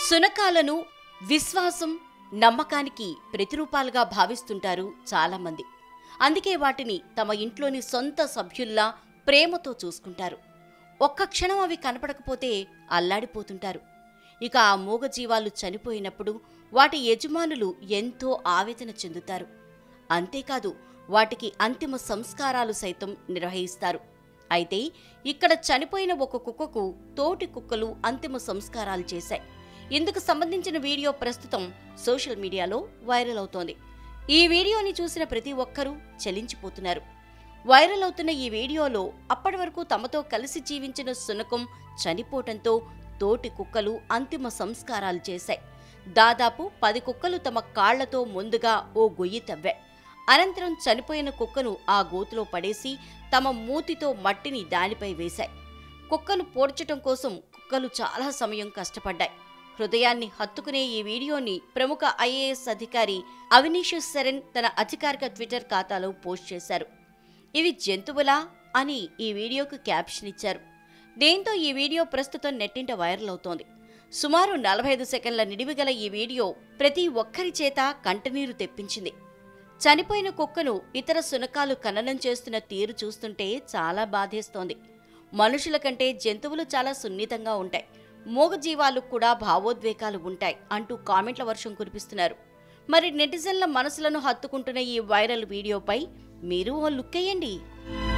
సునకాలను విశ్వాసం నమ్మకానికి ప్రతిరూపాలుగా భావిస్తుంటారు చాలామంది అందుకే వాటిని తమ ఇంట్లోని సొంత సభ్యుల్లా ప్రేమతో చూసుకుంటారు ఒక్క క్షణం అవి కనపడకపోతే అల్లాడిపోతుంటారు ఇక ఆ మూగజీవాలు చనిపోయినప్పుడు వాటి యజమానులు ఎంతో ఆవేదన చెందుతారు అంతేకాదు వాటికి అంతిమ సంస్కారాలు సైతం నిర్వహిస్తారు అయితే ఇక్కడ చనిపోయిన ఒక కుక్కకు తోటి కుక్కలు అంతిమ సంస్కారాలు చేశాయి ఇందుకు సంబంధించిన వీడియో ప్రస్తుతం సోషల్ మీడియాలో వైరల్ అవుతోంది ఈ వీడియోని చూసిన ప్రతి ఒక్కరూ చలించిపోతున్నారు వైరల్ అవుతున్న ఈ వీడియోలో అప్పటి వరకు తమతో కలిసి జీవించిన సునకం చనిపోవటంతో తోటి కుక్కలు అంతిమ సంస్కారాలు చేశాయి దాదాపు పది కుక్కలు తమ కాళ్లతో ముందుగా ఓ గొయ్యి తవ్వాయి అనంతరం చనిపోయిన కుక్కను ఆ గోతులో పడేసి తమ మూతితో మట్టిని దానిపై వేశాయి కుక్కను పోడ్చటం కోసం కుక్కలు చాలా సమయం కష్టపడ్డాయి హృదయాన్ని హత్తుకునే ఈ వీడియోని ప్రముఖ ఐఏఎస్ అధికారి అవినీష్ శరణ్ తన అధికారిక ట్విట్టర్ ఖాతాలో పోస్ట్ చేశారు ఇవి జంతువులా అని ఈ వీడియోకు క్యాప్షన్ ఇచ్చారు దీంతో ఈ వీడియో ప్రస్తుతం నెట్టింట వైరల్ అవుతోంది సుమారు నలభై ఐదు సెకండ్ల నిడివిగల ఈ వీడియో ప్రతి ఒక్కరి చేత కంటనీరు తెప్పించింది చనిపోయిన కుక్కను ఇతర శునకాలు ఖననం చేస్తున్న తీరు చూస్తుంటే చాలా బాధేస్తోంది మనుషుల కంటే జంతువులు చాలా సున్నితంగా ఉంటాయి మూగజీవాలకు కూడా భావోద్వేగాలు ఉంటాయి అంటూ కామెంట్ల వర్షం కురిపిస్తున్నారు మరి నెటిజన్ల మనసులను హత్తుకుంటున్న ఈ వైరల్ వీడియోపై మీరు ఓ లుక్ వేయండి